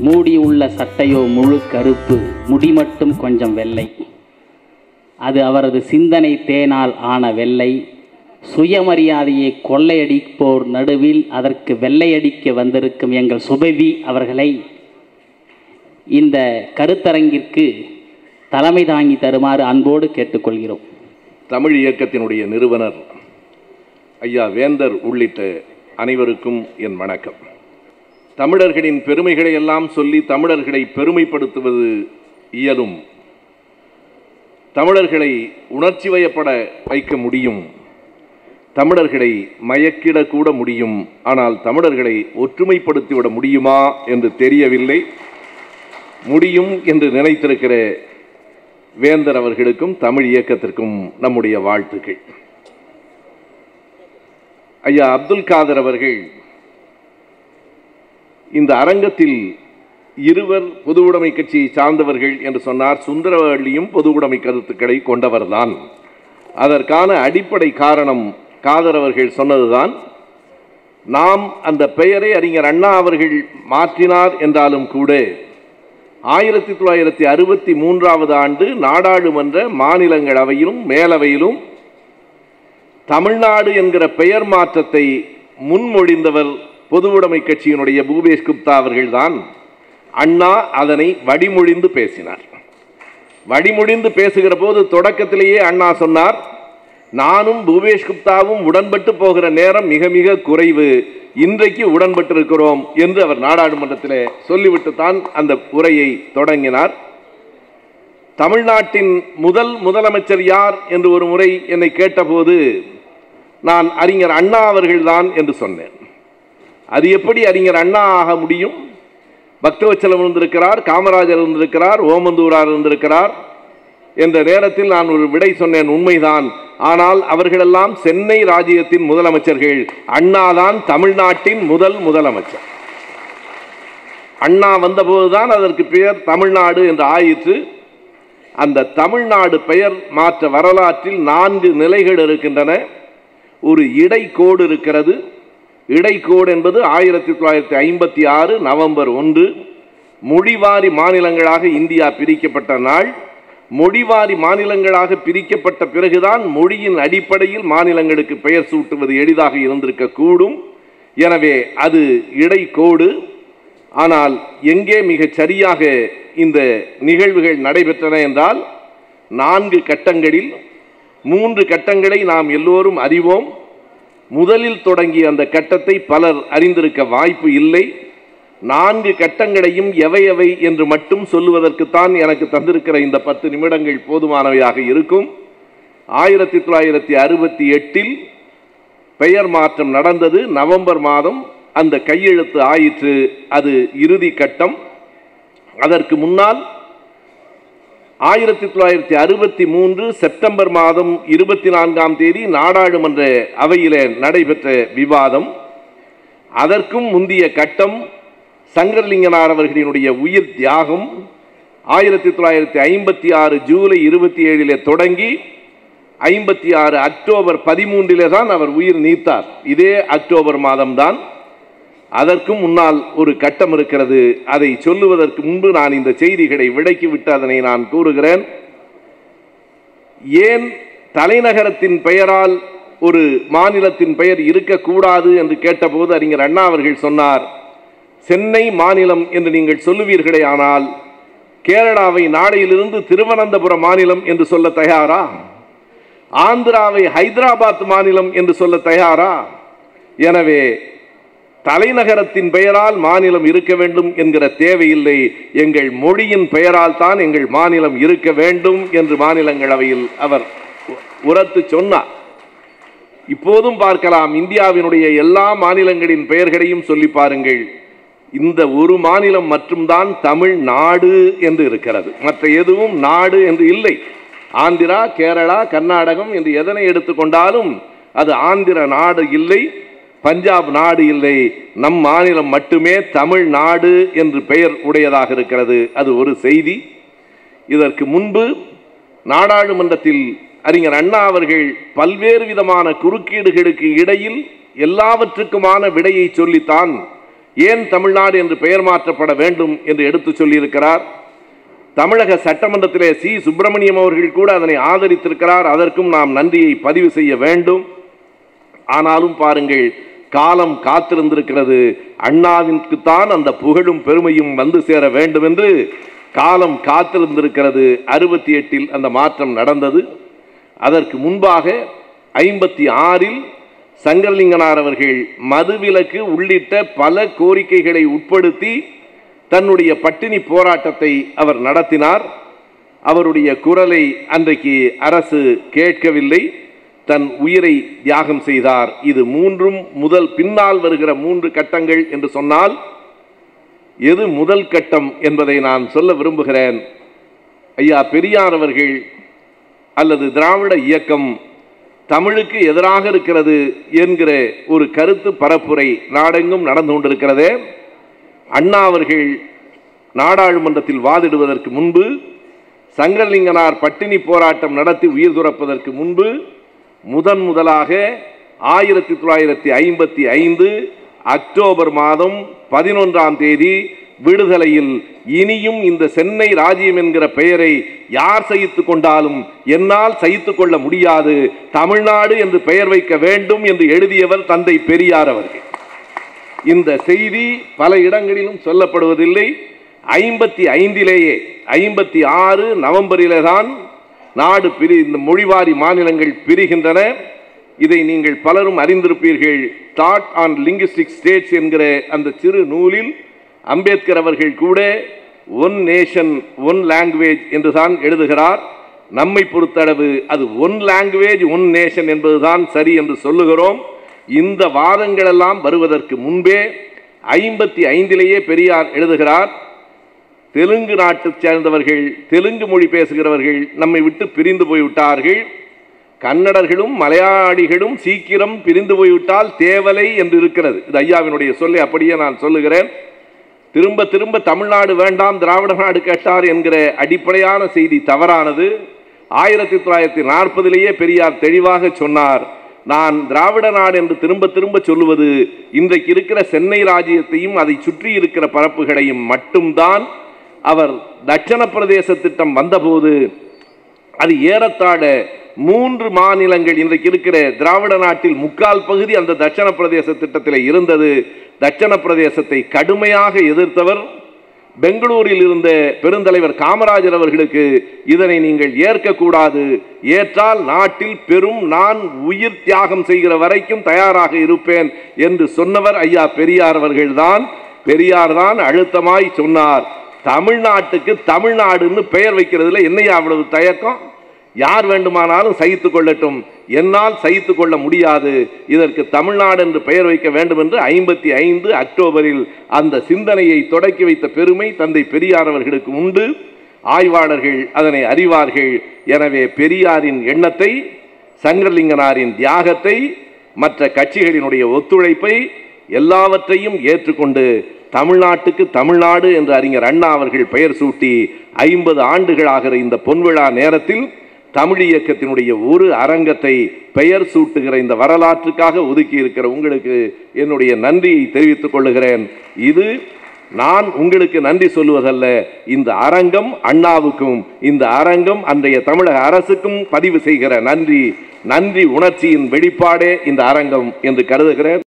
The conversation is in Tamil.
மூடியுள்ள சட்டையோ முழு கருப்பு முடி மட்டும் கொஞ்சம் வெள்ளை அது அவரது சிந்தனை தேனால் ஆன வெள்ளை சுயமரியாதையை கொள்ளையடிப்போர் நடுவில் அதற்கு வெள்ளையடிக்க வந்திருக்கும் எங்கள் சுபவி அவர்களை இந்த கருத்தரங்கிற்கு தலைமை தாங்கி தருமாறு அன்போடு கேட்டுக்கொள்கிறோம் தமிழ் இயக்கத்தினுடைய நிறுவனர் ஐயா வேந்தர் உள்ளிட்ட அனைவருக்கும் என் வணக்கம் தமிழர்களின் பெருமைகளை எல்லாம் சொல்லி தமிழர்களை பெருமைப்படுத்துவது இயலும் தமிழர்களை உணர்ச்சி வயப்பட வைக்க முடியும் தமிழர்களை மயக்கிடக்கூட முடியும் ஆனால் தமிழர்களை ஒற்றுமைப்படுத்திவிட முடியுமா என்று தெரியவில்லை முடியும் என்று நினைத்திருக்கிற வேந்தர் அவர்களுக்கும் தமிழ் இயக்கத்திற்கும் நம்முடைய வாழ்த்துக்கள் ஐயா அப்துல் காதர் அவர்கள் இந்த அரங்கத்தில் இருவர் பொது உடைமை கட்சியை சார்ந்தவர்கள் என்று சொன்னார் சுந்தரவள்ளியும் பொது உடைமை கருத்துக்களை கொண்டவர்தான் அதற்கான அடிப்படை காரணம் காதர் அவர்கள் சொன்னதுதான் நாம் அந்த பெயரை அறிஞர் அண்ணா அவர்கள் மாற்றினார் என்றாலும் கூட ஆயிரத்தி தொள்ளாயிரத்தி அறுபத்தி மூன்றாவது ஆண்டு நாடாளுமன்ற மாநிலங்களவையிலும் மேலவையிலும் தமிழ்நாடு என்கிற பெயர் மாற்றத்தை முன்மொழிந்தவர் பொதுவுடைமை கட்சியினுடைய பூபேஷ் குப்தா அவர்கள்தான் அண்ணா அதனை வடிமொழிந்து பேசினார் வடிமொழிந்து பேசுகிற போது தொடக்கத்திலேயே அண்ணா சொன்னார் நானும் பூபேஷ் குப்தாவும் உடன்பட்டு போகிற நேரம் மிக மிக குறைவு இன்றைக்கு உடன்பட்டிருக்கிறோம் என்று அவர் நாடாளுமன்றத்தில் சொல்லிவிட்டு தான் அந்த உரையை தொடங்கினார் தமிழ்நாட்டின் முதல் முதலமைச்சர் யார் என்று ஒரு முறை என்னை கேட்டபோது நான் அறிஞர் அண்ணா அவர்கள்தான் என்று சொன்னேன் அது எப்படி அறிஞர் அண்ணா ஆக முடியும் பக்தவச்சலம் இருந்திருக்கிறார் காமராஜர் இருந்திருக்கிறார் ஓமந்தூரார் இருந்திருக்கிறார் என்ற நேரத்தில் நான் ஒரு விடை சொன்னேன் உண்மைதான் ஆனால் அவர்களெல்லாம் சென்னை ராஜ்யத்தின் முதலமைச்சர்கள் அண்ணாதான் தமிழ்நாட்டின் முதல் முதலமைச்சர் அண்ணா வந்தபோதுதான் அதற்கு பெயர் தமிழ்நாடு என்று ஆயிற்று அந்த தமிழ்நாடு பெயர் மாற்ற வரலாற்றில் நான்கு நிலைகள் இருக்கின்றன ஒரு இடைக்கோடு இருக்கிறது இடைக்கோடு என்பது ஆயிரத்தி தொள்ளாயிரத்தி ஐம்பத்தி ஆறு நவம்பர் ஒன்று மொழிவாரி மாநிலங்களாக இந்தியா பிரிக்கப்பட்ட நாள் மொழிவாரி மாநிலங்களாக பிரிக்கப்பட்ட பிறகுதான் மொழியின் அடிப்படையில் மாநிலங்களுக்கு பெயர் சூட்டுவது எளிதாக இருந்திருக்க கூடும் எனவே அது இடைக்கோடு ஆனால் எங்கே மிகச் சரியாக இந்த நிகழ்வுகள் நடைபெற்றன என்றால் நான்கு கட்டங்களில் மூன்று கட்டங்களை நாம் எல்லோரும் அறிவோம் முதலில் தொடங்கிய அந்த கட்டத்தை பலர் அறிந்திருக்க வாய்ப்பு இல்லை நான்கு கட்டங்களையும் எவை எவை என்று மட்டும் சொல்லுவதற்குத்தான் எனக்கு தந்திருக்கிற இந்த பத்து நிமிடங்கள் போதுமானவையாக இருக்கும் ஆயிரத்தி தொள்ளாயிரத்தி அறுபத்தி எட்டில் பெயர் மாற்றம் நடந்தது நவம்பர் மாதம் அந்த கையெழுத்து ஆயிற்று அது இறுதி கட்டம் அதற்கு முன்னால் ஆயிரத்தி தொள்ளாயிரத்தி அறுபத்தி மூன்று செப்டம்பர் மாதம் இருபத்தி நான்காம் தேதி நாடாளுமன்ற அவையிலே நடைபெற்ற விவாதம் அதற்கும் முந்திய கட்டம் சங்கர்லிங்கனார் அவர்களினுடைய உயிர் தியாகம் ஆயிரத்தி தொள்ளாயிரத்தி ஐம்பத்தி ஆறு ஜூலை இருபத்தி ஏழிலே தொடங்கி ஐம்பத்தி ஆறு அக்டோபர் பதிமூன்றிலே தான் அவர் உயிர் நீத்தார் இதே அக்டோபர் மாதம்தான் அதற்கும் முன்னால் ஒரு கட்டம் இருக்கிறது அதை சொல்லுவதற்கு முன்பு நான் இந்த செய்திகளை விடைக்கு விட்டு அதனை நான் கூறுகிறேன் ஏன் தலைநகரத்தின் பெயரால் ஒரு மாநிலத்தின் பெயர் இருக்கக்கூடாது என்று கேட்டபோது அறிஞர் அண்ணா அவர்கள் சொன்னார் சென்னை மாநிலம் என்று நீங்கள் சொல்லுவீர்களே ஆனால் கேரளாவை நாடையிலிருந்து திருவனந்தபுரம் மாநிலம் என்று சொல்ல தயாரா ஆந்திராவை ஹைதராபாத் மாநிலம் என்று சொல்ல தயாரா எனவே தலைநகரத்தின் பெயரால் மாநிலம் இருக்க வேண்டும் என்கிற தேவையில்லை எங்கள் மொழியின் பெயரால் தான் எங்கள் மாநிலம் இருக்க வேண்டும் என்று மாநிலங்களவையில் அவர் உரத்து சொன்னார் இப்போதும் பார்க்கலாம் இந்தியாவினுடைய எல்லா மாநிலங்களின் பெயர்களையும் சொல்லி பாருங்கள் இந்த ஒரு மாநிலம் மட்டும்தான் தமிழ்நாடு என்று இருக்கிறது மற்ற எதுவும் நாடு என்று இல்லை ஆந்திரா கேரளா கர்நாடகம் என்று எதனை எடுத்துக்கொண்டாலும் அது ஆந்திர நாடு இல்லை பஞ்சாப் நாடு இல்லை நம் மாநிலம் மட்டுமே தமிழ்நாடு என்று பெயர் உடையதாக இருக்கிறது அது ஒரு செய்தி இதற்கு முன்பு நாடாளுமன்றத்தில் அறிஞர் அண்ணா அவர்கள் பல்வேறு விதமான குறுக்கீடுகளுக்கு இடையில் எல்லாவற்றுக்குமான விடையை சொல்லித்தான் ஏன் தமிழ்நாடு என்று பெயர் மாற்றப்பட வேண்டும் என்று எடுத்து சொல்லியிருக்கிறார் தமிழக சட்டமன்றத்திலே சி சுப்பிரமணியம் அவர்கள் கூட அதனை ஆதரித்திருக்கிறார் அதற்கும் நாம் நன்றியை பதிவு செய்ய வேண்டும் ஆனாலும் பாருங்கள் காலம் காத்திருந்திருக்கிறது அண்ணாவிற்குத்தான் அந்த புகழும் பெருமையும் வந்து சேர வேண்டும் என்று காலம் காத்திருந்திருக்கிறது அறுபத்தி எட்டில் அந்த மாற்றம் நடந்தது அதற்கு முன்பாக ஐம்பத்தி ஆறில் சங்கரலிங்கனார் அவர்கள் மதுவிலக்கு உள்ளிட்ட பல கோரிக்கைகளை உட்படுத்தி தன்னுடைய பட்டினி போராட்டத்தை அவர் நடத்தினார் அவருடைய குரலை அன்றைக்கு அரசு கேட்கவில்லை தன் உயிரை தியாகம் செய்தார் இது மூன்றும் முதல் பின்னால் வருகிற மூன்று கட்டங்கள் என்று சொன்னால் எது முதல் கட்டம் என்பதை நான் சொல்ல விரும்புகிறேன் ஐயா பெரியார் அவர்கள் அல்லது திராவிட இயக்கம் தமிழுக்கு எதிராக இருக்கிறது என்கிற ஒரு கருத்து பரப்புரை நாடெங்கும் நடந்து கொண்டிருக்கிறதே அண்ணா அவர்கள் நாடாளுமன்றத்தில் வாதிடுவதற்கு முன்பு சங்கரலிங்கனார் பட்டினி போராட்டம் நடத்தி உயிர் துறப்பதற்கு முன்பு முதன் முதலாக ஆயிரத்தி தொள்ளாயிரத்தி ஐம்பத்தி ஐந்து அக்டோபர் மாதம் பதினொன்றாம் தேதி விடுதலையில் இனியும் இந்த சென்னை ராஜ்யம் என்கிற பெயரை யார் சகித்து கொண்டாலும் என்னால் சகித்து கொள்ள முடியாது தமிழ்நாடு என்று பெயர் வைக்க வேண்டும் என்று எழுதியவர் தந்தை பெரியார் அவர்கள் இந்த செய்தி பல இடங்களிலும் சொல்லப்படுவதில்லை ஐம்பத்தி ஐந்திலேயே ஐம்பத்தி ஆறு நவம்பரிலே தான் நாடு பிரி இந்த மொழிவாரி மாநிலங்கள் பிரிகின்றன இதை நீங்கள் பலரும் அறிந்திருப்பீர்கள் தாட் ஆன் லிங்குஸ்டிக் ஸ்டேட்ஸ் என்கிற அந்த சிறு நூலில் அம்பேத்கர் அவர்கள் கூட ஒன் நேஷன் ஒன் லாங்குவேஜ் என்று தான் எழுதுகிறார் நம்மை பொறுத்தளவு அது ஒன் லாங்குவேஜ் ஒன் நேஷன் என்பதுதான் சரி என்று சொல்லுகிறோம் இந்த வாதங்களெல்லாம் வருவதற்கு முன்பே ஐம்பத்தி ஐந்திலேயே பெரியார் எழுதுகிறார் தெலுங்கு நாட்டைச் சேர்ந்தவர்கள் தெலுங்கு மொழி பேசுகிறவர்கள் நம்மை விட்டு பிரிந்து போய்விட்டார்கள் கன்னடர்களும் மலையாளிகளும் சீக்கிரம் பிரிந்து போய்விட்டால் தேவலை என்று இருக்கிறது இது ஐயாவினுடைய சொல்லை அப்படியே நான் சொல்லுகிறேன் திரும்ப திரும்ப தமிழ்நாடு வேண்டாம் திராவிட நாடு கேட்டார் என்கிற அடிப்படையான செய்தி தவறானது ஆயிரத்தி தொள்ளாயிரத்தி நாற்பதிலேயே பெரியார் தெளிவாக சொன்னார் நான் திராவிட நாடு என்று திரும்ப திரும்ப சொல்லுவது இன்றைக்கு இருக்கிற சென்னை ராஜ்யத்தையும் அதை சுற்றி இருக்கிற பரப்புகளையும் மட்டும்தான் அவர் தட்சண பிரதேச திட்டம் வந்தபோது அது ஏறத்தாழ மூன்று மாநிலங்கள் இன்றைக்கு இருக்கிற திராவிட நாட்டில் முக்கால் பகுதி அந்த தட்சண பிரதேச திட்டத்தில் இருந்தது தட்சண பிரதேசத்தை கடுமையாக எதிர்த்தவர் பெங்களூரில் இருந்த பெருந்தலைவர் காமராஜர் அவர்களுக்கு இதனை நீங்கள் ஏற்கக்கூடாது ஏற்றால் நாட்டில் பெரும் நான் உயிர் தியாகம் செய்கிற வரைக்கும் தயாராக இருப்பேன் என்று சொன்னவர் ஐயா பெரியார் அவர்கள்தான் பெரியார் தான் அழுத்தமாய் சொன்னார் தமிழ்நாட்டுக்கு தமிழ்நாடுன்னு பெயர் வைக்கிறதுல என்னையா அவ்வளவு தயக்கம் யார் வேண்டுமானாலும் சகித்து கொள்ளட்டும் என்னால் சகித்து கொள்ள முடியாது இதற்கு தமிழ்நாடு என்று பெயர் வைக்க வேண்டும் என்று ஐம்பத்தி ஐந்து அக்டோபரில் அந்த சிந்தனையை தொடக்கி வைத்த பெருமை தந்தை பெரியார் அவர்களுக்கு உண்டு ஆய்வாளர்கள் அதனை அறிவார்கள் எனவே பெரியாரின் எண்ணத்தை சங்கரலிங்கனாரின் தியாகத்தை மற்ற கட்சிகளினுடைய ஒத்துழைப்பை எல்லாவற்றையும் ஏற்றுக்கொண்டு தமிழ்நாட்டுக்கு தமிழ்நாடு என்று அறிஞர் அண்ணா அவர்கள் பெயர் சூட்டி ஐம்பது ஆண்டுகளாகிற இந்த பொன்விழா நேரத்தில் தமிழ் இயக்கத்தினுடைய ஒரு அரங்கத்தை பெயர் சூட்டுகிற இந்த வரலாற்றுக்காக ஒதுக்கி இருக்கிற உங்களுக்கு என்னுடைய நன்றியை தெரிவித்துக் கொள்ளுகிறேன் இது நான் உங்களுக்கு நன்றி சொல்லுவதல்ல இந்த அரங்கம் அண்ணாவுக்கும் இந்த அரங்கம் அன்றைய தமிழக அரசுக்கும் பதிவு செய்கிற நன்றி நன்றி உணர்ச்சியின் வெளிப்பாடே இந்த அரங்கம் என்று கருதுகிறேன்